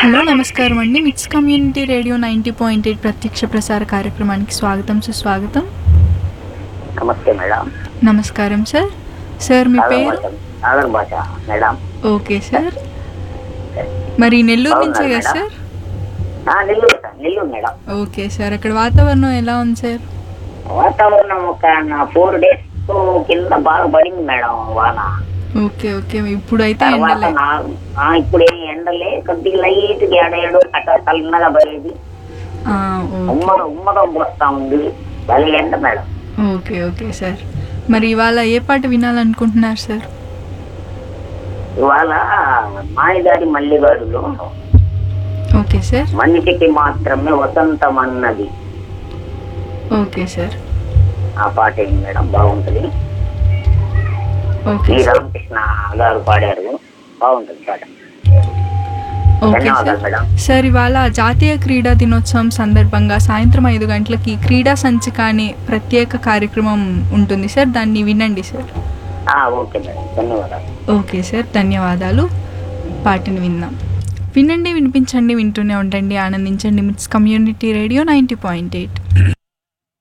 hello నమస్కారం అండి mix community radio ninety point eight ప్రత్యక్ష ప్రసార కార్యక్రమానికి స్వాగతం సుస్వాగతం నమస్తే మేడం నమస్కారం సార్ సార్ మీ ఆదర్ పేరు భాష ఆదర్ భాష మేడం ఓకే సార్ మరి నెల్లూరు నుంచే కదా బాగున్నారు సార్ ఆ, Nellore sir Nellore madam okay sir అక్కడ వాతావరణం ఎలా ఉంది సార్ వాతావరణం ఒక ఫోర్ డేస్ కింద బాగా పడింది మేడం వాన ఓకే ఓకే ఇప్పుడు అయితే తర్వాత ఎండలే నా- ఆ, ఇప్పుడు ఏం ఎండలే కొద్దిగా లైట్ ఏడాడు అట్లా చల్లగా పడేది ఆ, ఓ- ఉమ్మదం ఉమ్మదం పోస్తా ఉంది భలే ఎండ మేడం ఓకే ఓకే సార్ మరి ఇవాళ ఏ పాట వినాలనుకుంటున్నారు సార్ ఇవాళ మాయదారి మల్లిగాడులో ఓకే సార్ మనిషికి మాత్రమే వసంతం అన్నది ఓకే సార్ ఆ పాట ఏంటి మేడం బాగుంటది ఓకే శ్రీ సార్ రామకృష్ణ గారు పాడారు బాగుంటుంది పాట ఓకే ధన్యవాదాలు సార్ మేడం సార్ ఇవాళ జాతీయ క్రీడా దినోత్సవం సందర్భంగా సాయంత్రం ఐదు గంటలకి క్రీడా సంచిక అనే ప్రత్యేక కార్యక్రమం ఉంటుంది సార్ దాన్ని వినండి సార్ ఆ, ఓకే మేడం ధన్యవాదాలు ఓకే సార్ ధన్యవాదాలు పాటను విందాం వినండి వినిపించండి వింటూనే ఉండండి ఆనందించండి MITS community radio ninety point eight